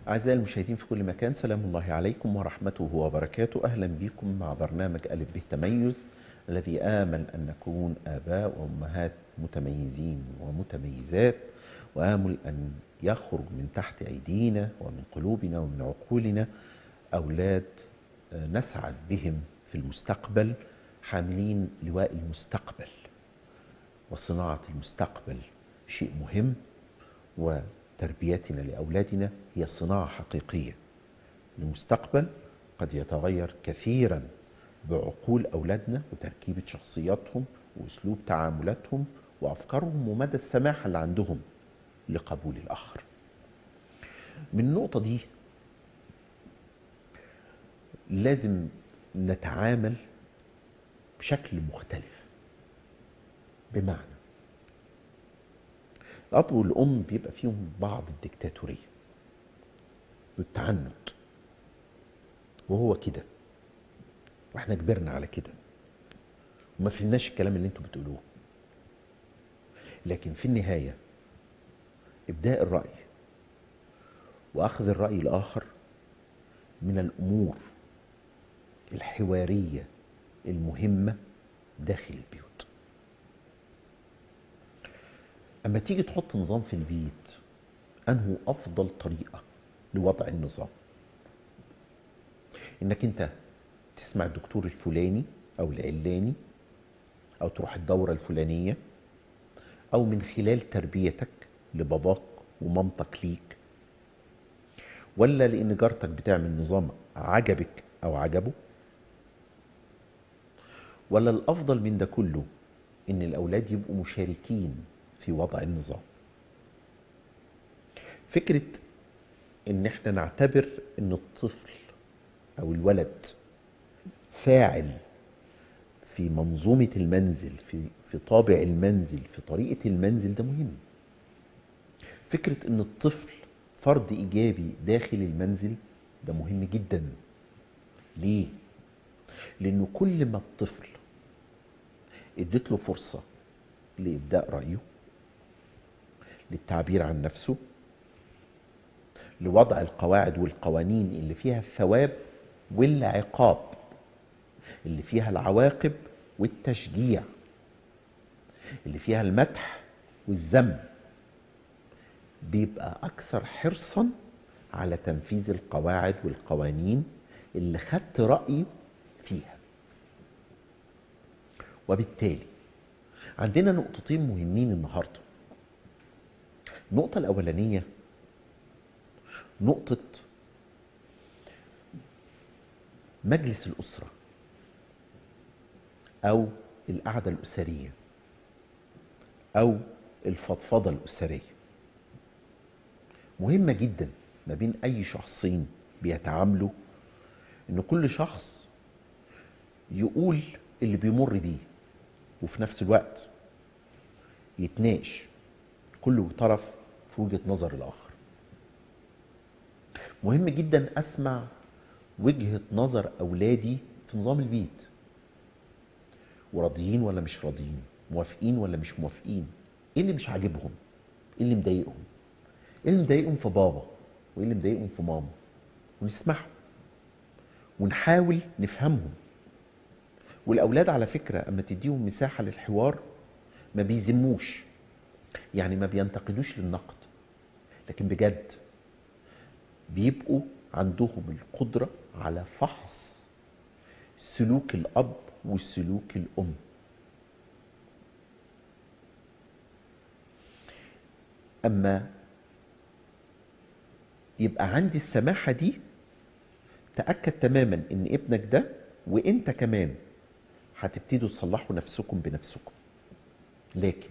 أعزائي المشاهدين في كل مكان سلام الله عليكم ورحمته وبركاته أهلا بكم مع برنامج ألف به تميز الذي آمل أن نكون آباء وأمهات متميزين ومتميزات وآمل أن يخرج من تحت أيدينا ومن قلوبنا ومن عقولنا أولاد نسعد بهم في المستقبل حاملين لواء المستقبل وصناعة المستقبل شيء مهم وتربيتنا لأولادنا هي صناعة حقيقية المستقبل قد يتغير كثيرا بعقول أولادنا وتركيبة شخصياتهم وأسلوب تعاملاتهم وأفكارهم ومدى السماحة اللي عندهم لقبول الآخر من النقطة دي لازم نتعامل بشكل مختلف بمعنى الأب والأم بيبقى فيهم بعض الدكتاتورية والتعنت وهو كده واحنا كبرنا على كده وما فهمناش الكلام اللي انتوا بتقولوه لكن في النهاية إبداء الرأي وأخذ الرأي الآخر من الأمور الحوارية المهمة داخل البيوت أما تيجي تحط نظام في البيت أنه أفضل طريقة لوضع النظام إنك أنت تسمع الدكتور الفلاني أو العلاني أو تروح الدورة الفلانية أو من خلال تربيتك لباباك ومامتك ليك ولا لأن جارتك بتعمل نظام عجبك أو عجبه ولا الأفضل من ده كله إن الأولاد يبقوا مشاركين في وضع النظام فكرة إن إحنا نعتبر إن الطفل أو الولد فاعل في منظومة المنزل في في طابع المنزل في طريقة المنزل ده مهم فكرة إن الطفل فرد إيجابي داخل المنزل ده مهم جدا ليه؟ لأنه كل ما الطفل اديت له فرصة لإبداء رأيه للتعبير عن نفسه لوضع القواعد والقوانين اللي فيها الثواب والعقاب اللي فيها العواقب والتشجيع اللي فيها المدح والذم بيبقى أكثر حرصا على تنفيذ القواعد والقوانين اللي خدت رأيي فيها وبالتالي عندنا نقطتين مهمين النهارده النقطة الأولانية نقطة مجلس الأسرة أو القعدة الأسرية أو الفضفضة الأسرية مهمة جدا ما بين أي شخصين بيتعاملوا إن كل شخص يقول اللي بيمر بيه وفي نفس الوقت يتناقش كل طرف في وجهة نظر الآخر مهم جدا أسمع وجهة نظر أولادي في نظام البيت وراضيين ولا مش راضيين موافقين ولا مش موافقين ايه اللي مش عاجبهم ايه اللي مضايقهم ايه اللي مضايقهم في بابا وايه اللي مضايقهم في ماما ونسمعهم ونحاول نفهمهم والاولاد على فكره اما تديهم مساحه للحوار ما بيذموش يعني ما بينتقدوش للنقد لكن بجد بيبقوا عندهم القدره على فحص سلوك الاب وسلوك الام اما يبقى عندي السماحه دي تاكد تماما ان ابنك ده وانت كمان هتبتدوا تصلحوا نفسكم بنفسكم لكن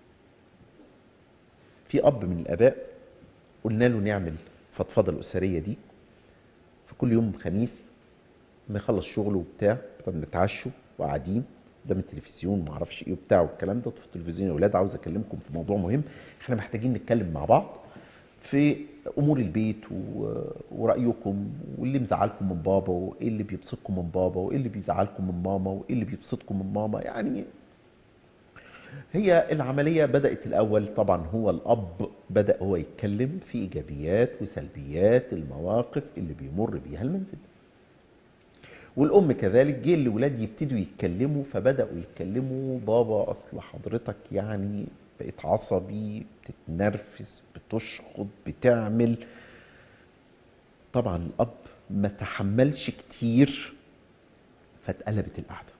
في اب من الاباء قلنا له نعمل فضفضه الاسريه دي في كل يوم خميس ما يخلص شغله وبتاع فبنتعشوا وقاعدين قدام التلفزيون ما اعرفش ايه وبتاع والكلام ده في التلفزيون يا اولاد عاوز اكلمكم في موضوع مهم احنا محتاجين نتكلم مع بعض في امور البيت و... ورايكم واللي مزعلكم من بابا وايه اللي بيبسطكم من بابا وايه اللي بيزعلكم من ماما وايه اللي بيبسطكم من ماما يعني هي العملية بدأت الأول طبعا هو الأب بدأ هو يتكلم في إيجابيات وسلبيات المواقف اللي بيمر بيها المنزل والأم كذلك جه الولاد يبتدوا يتكلموا فبدأوا يتكلموا بابا أصل حضرتك يعني بقيت عصبي بتتنرفز بتشخط بتعمل طبعا الأب ما تحملش كتير فاتقلبت القعدة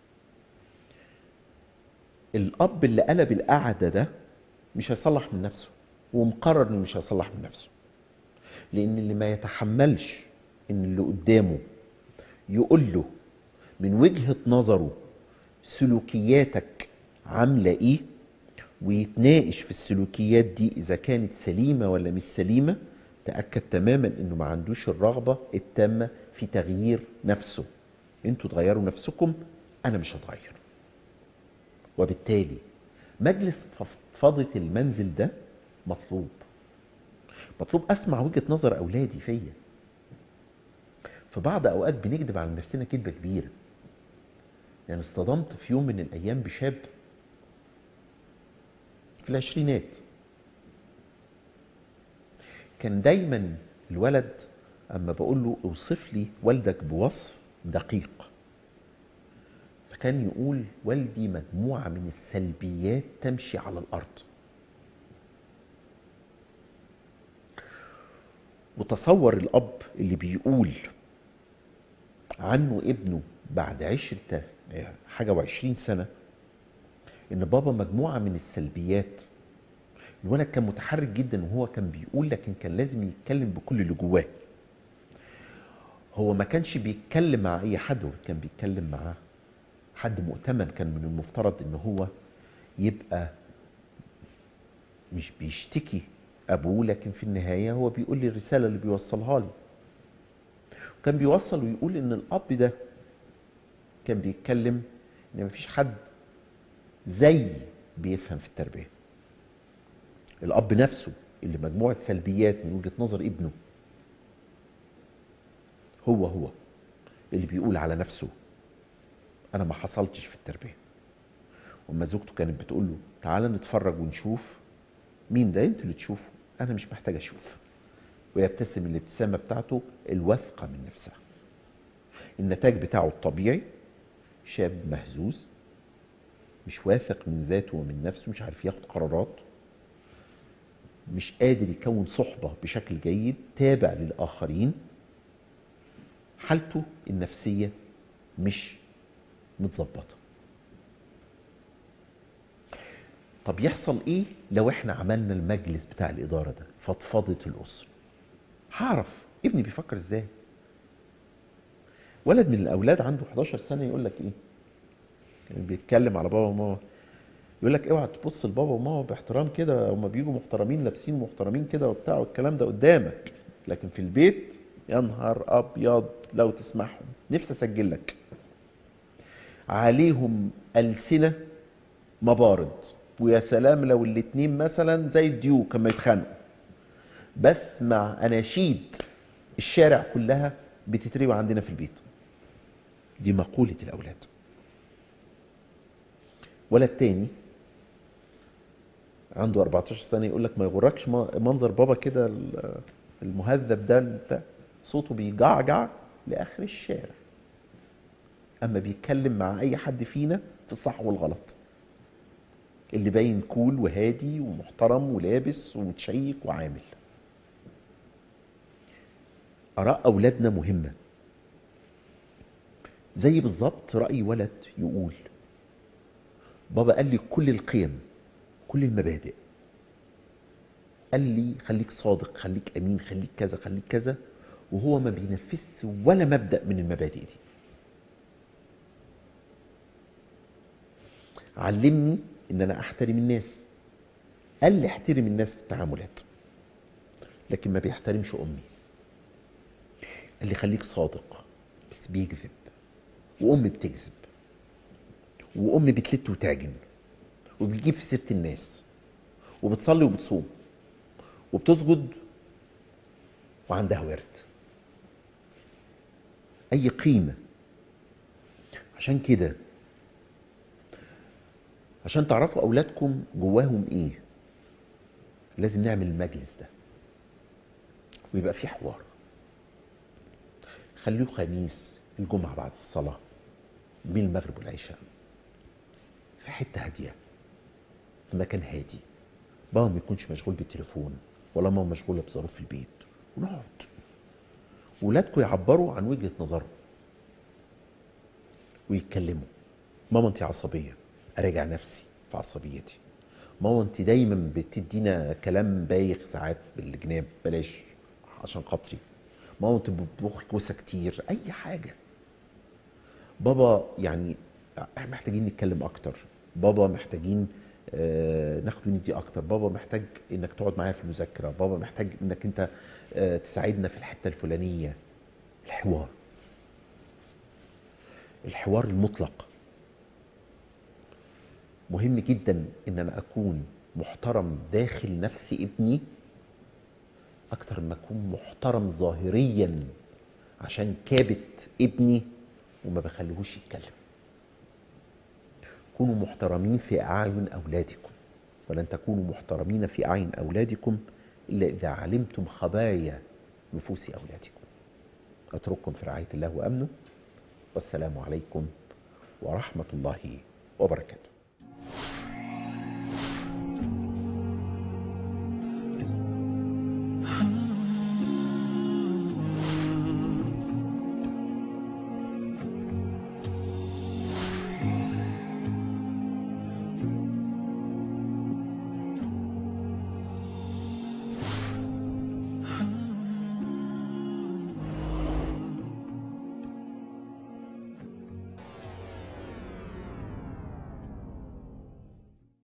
الأب اللي قلب القعدة ده مش هيصلح من نفسه ومقرر انه مش هيصلح من نفسه لأن اللي ما يتحملش إن اللي قدامه يقول له من وجهة نظره سلوكياتك عاملة ايه ويتناقش في السلوكيات دي اذا كانت سليمة ولا مش سليمة تأكد تماما انه ما عندوش الرغبة التامة في تغيير نفسه انتوا تغيروا نفسكم انا مش هتغير وبالتالي مجلس فضفضة المنزل ده مطلوب مطلوب اسمع وجهة نظر اولادي فيا في بعض اوقات بنكذب على نفسنا كذبه كبيره يعني اصطدمت في يوم من الايام بشاب في العشرينات كان دايما الولد اما بقول له اوصف لي والدك بوصف دقيق فكان يقول والدي مجموعه من السلبيات تمشي على الارض وتصور الاب اللي بيقول عنه ابنه بعد عشرة حاجة وعشرين سنة ان بابا مجموعة من السلبيات الولد كان متحرك جدا وهو كان بيقول لكن كان لازم يتكلم بكل اللي جواه هو ما كانش بيتكلم مع اي حد هو كان بيتكلم مع حد مؤتمن كان من المفترض ان هو يبقى مش بيشتكي ابوه لكن في النهاية هو بيقول لي الرسالة اللي بيوصلها لي كان بيوصل ويقول ان الاب ده كان بيتكلم ان مفيش حد زي بيفهم في التربيه الاب نفسه اللي مجموعه سلبيات من وجهه نظر ابنه هو هو اللي بيقول على نفسه انا ما حصلتش في التربيه وما زوجته كانت بتقول له تعالى نتفرج ونشوف مين ده انت اللي تشوفه انا مش محتاج اشوف ويبتسم الابتسامه بتاعته الواثقه من نفسها النتاج بتاعه الطبيعي شاب مهزوز مش واثق من ذاته ومن نفسه مش عارف ياخد قرارات مش قادر يكون صحبة بشكل جيد تابع للآخرين حالته النفسية مش متظبطة طب يحصل ايه لو احنا عملنا المجلس بتاع الإدارة ده فضفضة الأسرة هعرف ابني بيفكر ازاي ولد من الاولاد عنده 11 سنه يقول لك ايه يعني بيتكلم على بابا وماما يقول لك اوعى تبص لبابا وماما باحترام كده هما بيجوا محترمين لابسين محترمين كده وبتاع والكلام ده قدامك لكن في البيت يا نهار ابيض لو تسمعهم نفسي اسجل لك عليهم السنه مبارد ويا سلام لو الاتنين مثلا زي الديوك لما يتخانقوا بسمع اناشيد الشارع كلها بتتروي عندنا في البيت دي مقولة الأولاد ولد تاني عنده 14 سنة يقول لك ما يغركش منظر بابا كده المهذب ده بتاع صوته بيجعجع لآخر الشارع أما بيتكلم مع أي حد فينا في الصح والغلط اللي باين كول وهادي ومحترم ولابس ومتشيك وعامل آراء أولادنا مهمة زي بالظبط رأي ولد يقول بابا قال لي كل القيم كل المبادئ قال لي خليك صادق خليك أمين خليك كذا خليك كذا وهو ما بينفذش ولا مبدأ من المبادئ دي علمني ان انا احترم الناس قال لي احترم الناس في التعاملات لكن ما بيحترمش امي قال لي خليك صادق بس بيكذب وام بتكذب وام بتلت وتعجن وبتجيب في سيره الناس وبتصلي وبتصوم وبتسجد وعندها ورد اي قيمه عشان كده عشان تعرفوا اولادكم جواهم ايه لازم نعمل المجلس ده ويبقى فيه حوار خليه خميس الجمعة بعد الصلاة بين المغرب والعشاء في حتة هادية في مكان هادي بابا ما يكونش مشغول بالتليفون ولا ماما مشغولة بظروف البيت ونقعد ولادكم يعبروا عن وجهة نظرهم ويتكلموا ماما انت عصبية اراجع نفسي في عصبيتي ماما انت دايما بتدينا كلام بايخ ساعات بالجناب بلاش عشان خاطري ماما انت بتطبخي كوسه كتير اي حاجه بابا يعني احنا محتاجين نتكلم اكتر بابا محتاجين آه، ناخد وندي اكتر بابا محتاج انك تقعد معايا في المذاكره بابا محتاج انك انت آه، تساعدنا في الحته الفلانيه الحوار الحوار المطلق مهم جدا ان انا اكون محترم داخل نفس ابني اكتر ما اكون محترم ظاهريا عشان كابت ابني وما بخليهوش يتكلم كونوا محترمين في اعين اولادكم ولن تكونوا محترمين في اعين اولادكم الا اذا علمتم خبايا نفوس اولادكم اترككم في رعايه الله وامنه والسلام عليكم ورحمه الله وبركاته